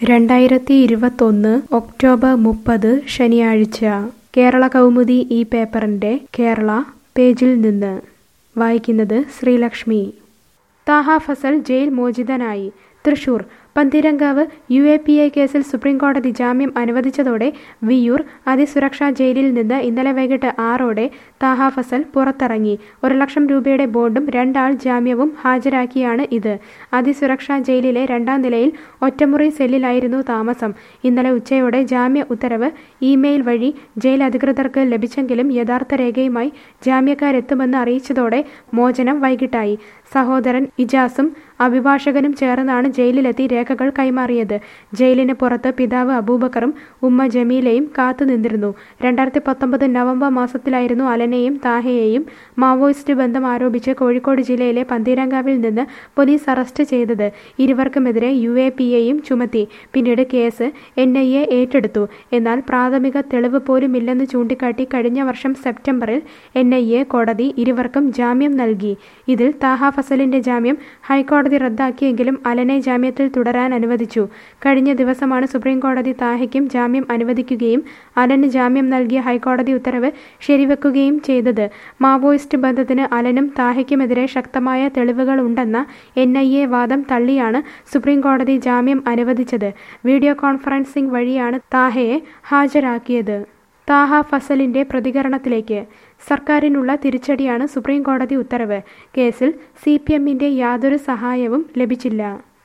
രണ്ടായിരത്തി ഇരുപത്തൊന്ന് ഒക്ടോബർ മുപ്പത് ശനിയാഴ്ച കേരള കൗമുദി ഈ പേപ്പറിൻ്റെ കേരള പേജിൽ നിന്ന് വായിക്കുന്നത് ശ്രീലക്ഷ്മി താഹ ഫസൽ ജയിൽ മോചിതനായി Thrissur Pantheerankavu U A P A കേസിൽ സുപ്രീംകോടതി ജാമ്യം അനുവദിച്ചതോടെ വിയ്യൂർ അതിസുരക്ഷാ ജയിലിൽ നിന്ന് ഇന്നലെ വൈകിട്ട് ആറോടെ താഹ ഫസൽ പുറത്തിറങ്ങി ഒരു ലക്ഷം രൂപയുടെ ബോണ്ടും രണ്ടാൾ ജാമ്യവും ഹാജരാക്കിയാണ് ഇത് അതിസുരക്ഷാ ജയിലിലെ രണ്ടാം നിലയിൽ ഒറ്റമുറി സെല്ലിലായിരുന്നു താമസം ഇന്നലെ ഉച്ചയോടെ ജാമ്യ ഉത്തരവ് ഇമെയിൽ വഴി ജയിൽ അധികൃതർക്ക് ലഭിച്ചെങ്കിലും യഥാർത്ഥ രേഖയുമായി ജാമ്യക്കാരെത്തുമെന്ന് അറിയിച്ചതോടെ മോചനം വൈകിട്ടായി സഹോദരൻ ഇജാസും അഭിഭാഷകനും ചേർന്നാണ് ജയിലിലെത്തി രേഖകൾ കൈമാറിയത് ജയിലിന് പുറത്ത് പിതാവ് അബൂബക്കറും ഉമ്മ ജമീലയും കാത്തുനിന്നിരുന്നു രണ്ടായിരത്തി പത്തൊമ്പത് നവംബർ മാസത്തിലായിരുന്നു അലനെയും താഹയെയും മാവോയിസ്റ്റ് ബന്ധം ആരോപിച്ച് കോഴിക്കോട് ജില്ലയിലെ പന്തീരങ്കാവിൽ നിന്ന് പോലീസ് അറസ്റ്റ് ചെയ്തത് ഇരുവർക്കുമെതിരെ യു എ പി എയും ചുമത്തി പിന്നീട് കേസ് എൻ ഐ എ ഏറ്റെടുത്തു എന്നാൽ പ്രാഥമിക തെളിവ് പോലുമില്ലെന്ന് ചൂണ്ടിക്കാട്ടി കഴിഞ്ഞ വർഷം സെപ്റ്റംബറിൽ എൻ ഐ എ കോടതി ഇരുവർക്കും ജാമ്യം നൽകി ഇതിൽ താഹ ഫസലിന്റെ ജാമ്യം ഹൈക്കോടതി റദ്ദാക്കിയെങ്കിലും അലനെ ജാമ്യത്തിൽ തുടരാൻ അനുവദിച്ചു കഴിഞ്ഞ ദിവസമാണ് സുപ്രീംകോടതി താഹയ്ക്കും ജാമ്യം അനുവദിക്കുകയും അലന് ജാമ്യം നൽകിയ ഹൈക്കോടതി ഉത്തരവ് ശരിവെക്കുകയും ചെയ്തത് മാവോയിസ്റ്റ് ബന്ധത്തിന് അലനും താഹയ്ക്കുമെതിരെ ശക്തമായ തെളിവുകൾ ഉണ്ടെന്ന എൻ ഐ എ വാദം തള്ളിയാണ് സുപ്രീംകോടതി ജാമ്യം അനുവദിച്ചത് വീഡിയോ കോൺഫറൻസിംഗ് വഴിയാണ് താഹയെ ഹാജരാക്കിയത് താഹ ഫസലിന്റെ പ്രതികരണത്തിലേക്ക് സർക്കാരിനുള്ള തിരിച്ചടിയാണ് സുപ്രീം കോടതി ഉത്തരവ് കേസിൽ സി പി എമ്മിന്റെ യാതൊരു സഹായവും ലഭിച്ചില്ല